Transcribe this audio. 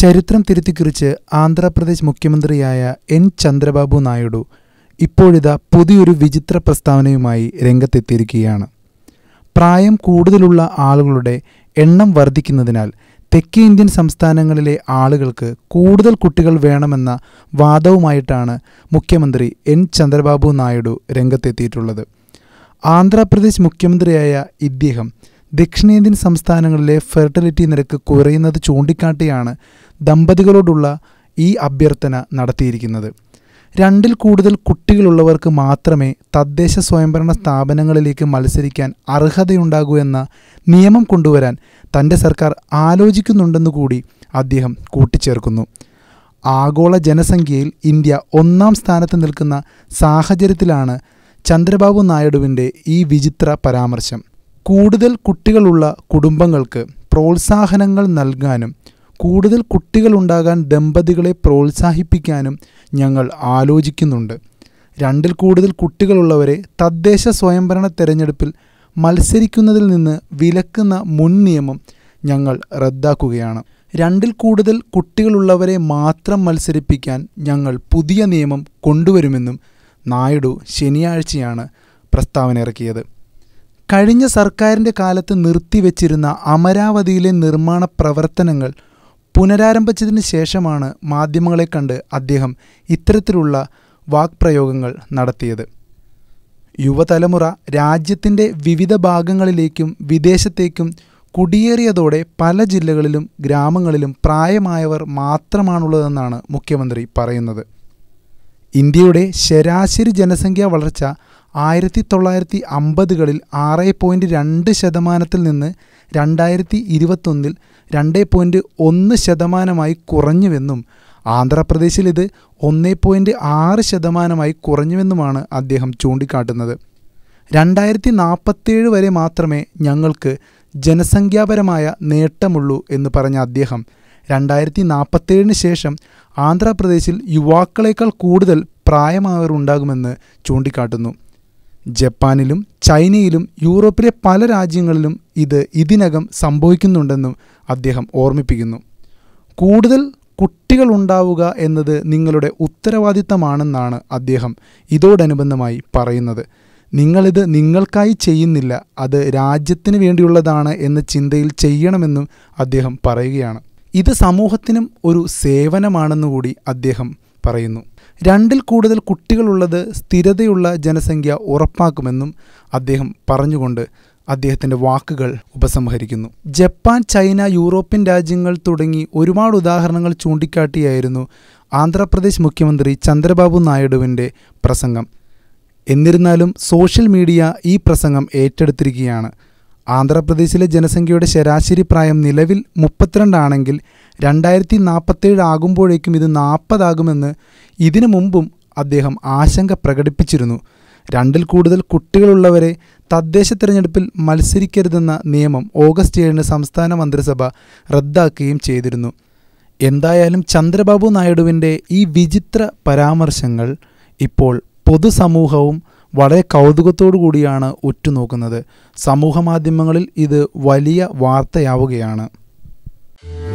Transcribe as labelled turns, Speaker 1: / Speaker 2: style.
Speaker 1: ചരിത്രം തിരുത്തിക്കുറിച്ച് ആന്ധ്രാപ്രദേശ് മുഖ്യമന്ത്രിയായ എൻ ചന്ദ്രബാബു നായിഡു ഇപ്പോഴിതാ പുതിയൊരു വിചിത്ര പ്രസ്താവനയുമായി രംഗത്തെത്തിയിരിക്കുകയാണ് പ്രായം കൂടുതലുള്ള ആളുകളുടെ എണ്ണം വർദ്ധിക്കുന്നതിനാൽ തെക്കേ ഇന്ത്യൻ സംസ്ഥാനങ്ങളിലെ ആളുകൾക്ക് കൂടുതൽ കുട്ടികൾ വേണമെന്ന വാദവുമായിട്ടാണ് മുഖ്യമന്ത്രി എൻ ചന്ദ്രബാബു നായിഡു രംഗത്തെത്തിയിട്ടുള്ളത് ആന്ധ്രാപ്രദേശ് മുഖ്യമന്ത്രിയായ ഇദ്ദേഹം ദക്ഷിണേന്ത്യൻ സംസ്ഥാനങ്ങളിലെ ഫെർട്ടിലിറ്റി നിരക്ക് കുറയുന്നത് ചൂണ്ടിക്കാട്ടിയാണ് ദമ്പതികളോടുള്ള ഈ അഭ്യർത്ഥന നടത്തിയിരിക്കുന്നത് രണ്ടിൽ കൂടുതൽ കുട്ടികളുള്ളവർക്ക് മാത്രമേ തദ്ദേശ സ്വയംഭരണ സ്ഥാപനങ്ങളിലേക്ക് മത്സരിക്കാൻ അർഹതയുണ്ടാകൂ എന്ന നിയമം കൊണ്ടുവരാൻ തൻ്റെ സർക്കാർ ആലോചിക്കുന്നുണ്ടെന്നു കൂടി അദ്ദേഹം കൂട്ടിച്ചേർക്കുന്നു ആഗോള ജനസംഖ്യയിൽ ഇന്ത്യ ഒന്നാം സ്ഥാനത്ത് നിൽക്കുന്ന സാഹചര്യത്തിലാണ് ചന്ദ്രബാബു നായിഡുവിൻ്റെ ഈ വിചിത്ര പരാമർശം കൂടുതൽ കുട്ടികളുള്ള കുടുംബങ്ങൾക്ക് പ്രോത്സാഹനങ്ങൾ നൽകാനും കൂടുതൽ കുട്ടികളുണ്ടാകാൻ ദമ്പതികളെ പ്രോത്സാഹിപ്പിക്കാനും ഞങ്ങൾ ആലോചിക്കുന്നുണ്ട് രണ്ടിൽ കൂടുതൽ കുട്ടികളുള്ളവരെ തദ്ദേശ സ്വയംഭരണ തെരഞ്ഞെടുപ്പിൽ മത്സരിക്കുന്നതിൽ നിന്ന് വിലക്കുന്ന മുൻ നിയമം ഞങ്ങൾ റദ്ദാക്കുകയാണ് രണ്ടിൽ കൂടുതൽ കുട്ടികളുള്ളവരെ മാത്രം മത്സരിപ്പിക്കാൻ ഞങ്ങൾ പുതിയ നിയമം കൊണ്ടുവരുമെന്നും നായിഡു ശനിയാഴ്ചയാണ് പ്രസ്താവന ഇറക്കിയത് കഴിഞ്ഞ സർക്കാരിൻ്റെ കാലത്ത് നിർത്തിവെച്ചിരുന്ന അമരാവതിയിലെ നിർമ്മാണ പ്രവർത്തനങ്ങൾ പുനരാരംഭിച്ചതിന് ശേഷമാണ് മാധ്യമങ്ങളെ കണ്ട് അദ്ദേഹം ഇത്തരത്തിലുള്ള വാക്പ്രയോഗങ്ങൾ നടത്തിയത് യുവതലമുറ രാജ്യത്തിൻ്റെ വിവിധ ഭാഗങ്ങളിലേക്കും വിദേശത്തേക്കും കുടിയേറിയതോടെ പല ജില്ലകളിലും ഗ്രാമങ്ങളിലും പ്രായമായവർ മാത്രമാണുള്ളതെന്നാണ് മുഖ്യമന്ത്രി പറയുന്നത് ഇന്ത്യയുടെ ശരാശരി ജനസംഖ്യാ വളർച്ച ആയിരത്തി തൊള്ളായിരത്തി അമ്പതുകളിൽ ആറ് പോയിൻറ്റ് രണ്ട് ശതമാനത്തിൽ നിന്ന് രണ്ടായിരത്തി ഇരുപത്തൊന്നിൽ രണ്ട് പോയിൻറ്റ് ഒന്ന് ശതമാനമായി കുറഞ്ഞുവെന്നും ആന്ധ്രാപ്രദേശിൽ ഇത് ഒന്ന് പോയിൻറ്റ് ആറ് ശതമാനമായി കുറഞ്ഞുവെന്നുമാണ് അദ്ദേഹം ചൂണ്ടിക്കാട്ടുന്നത് രണ്ടായിരത്തി നാൽപ്പത്തേഴ് വരെ മാത്രമേ ഞങ്ങൾക്ക് ജനസംഖ്യാപരമായ നേട്ടമുള്ളൂ എന്ന് പറഞ്ഞ അദ്ദേഹം രണ്ടായിരത്തി നാൽപ്പത്തേഴിന് ശേഷം ആന്ധ്രാപ്രദേശിൽ യുവാക്കളേക്കാൾ കൂടുതൽ പ്രായമായവർ ഉണ്ടാകുമെന്ന് ചൂണ്ടിക്കാട്ടുന്നു ജപ്പാനിലും ചൈനയിലും യൂറോപ്പിലെ പല രാജ്യങ്ങളിലും ഇത് ഇതിനകം സംഭവിക്കുന്നുണ്ടെന്നും അദ്ദേഹം ഓർമ്മിപ്പിക്കുന്നു കൂടുതൽ കുട്ടികൾ ഉണ്ടാവുക എന്നത് നിങ്ങളുടെ ഉത്തരവാദിത്തമാണെന്നാണ് അദ്ദേഹം ഇതോടനുബന്ധമായി പറയുന്നത് നിങ്ങളിത് നിങ്ങൾക്കായി ചെയ്യുന്നില്ല അത് രാജ്യത്തിന് വേണ്ടിയുള്ളതാണ് എന്ന ചിന്തയിൽ ചെയ്യണമെന്നും അദ്ദേഹം പറയുകയാണ് ഇത് സമൂഹത്തിനും ഒരു സേവനമാണെന്നുകൂടി അദ്ദേഹം പറയുന്നു രണ്ടിൽ കൂടുതൽ കുട്ടികളുള്ളത് സ്ഥിരതയുള്ള ജനസംഖ്യ ഉറപ്പാക്കുമെന്നും അദ്ദേഹം പറഞ്ഞുകൊണ്ട് അദ്ദേഹത്തിൻ്റെ വാക്കുകൾ ഉപസംഹരിക്കുന്നു ജപ്പാൻ ചൈന യൂറോപ്യൻ രാജ്യങ്ങൾ തുടങ്ങി ഒരുപാട് ഉദാഹരണങ്ങൾ ചൂണ്ടിക്കാട്ടിയായിരുന്നു ആന്ധ്രാപ്രദേശ് മുഖ്യമന്ത്രി ചന്ദ്രബാബു നായിഡുവിൻ്റെ പ്രസംഗം എന്നിരുന്നാലും സോഷ്യൽ മീഡിയ ഈ പ്രസംഗം ഏറ്റെടുത്തിരിക്കുകയാണ് ആന്ധ്രാപ്രദേശിലെ ജനസംഖ്യയുടെ ശരാശരി പ്രായം നിലവിൽ മുപ്പത്തിരണ്ടാണെങ്കിൽ രണ്ടായിരത്തി നാൽപ്പത്തേഴ് ആകുമ്പോഴേക്കും ഇത് നാൽപ്പതാകുമെന്ന് ഇതിനു മുമ്പും അദ്ദേഹം ആശങ്ക പ്രകടിപ്പിച്ചിരുന്നു രണ്ടിൽ കൂടുതൽ കുട്ടികളുള്ളവരെ തദ്ദേശ തിരഞ്ഞെടുപ്പിൽ മത്സരിക്കരുതെന്ന നിയമം ഓഗസ്റ്റ് ഏഴിന് സംസ്ഥാന മന്ത്രിസഭ റദ്ദാക്കുകയും ചെയ്തിരുന്നു എന്തായാലും ചന്ദ്രബാബു നായിഡുവിൻ്റെ ഈ വിചിത്ര പരാമർശങ്ങൾ ഇപ്പോൾ പൊതുസമൂഹവും വളരെ കൗതുകത്തോടു കൂടിയാണ് ഉറ്റുനോക്കുന്നത് സമൂഹ മാധ്യമങ്ങളിൽ ഇത് വലിയ വാർത്തയാവുകയാണ്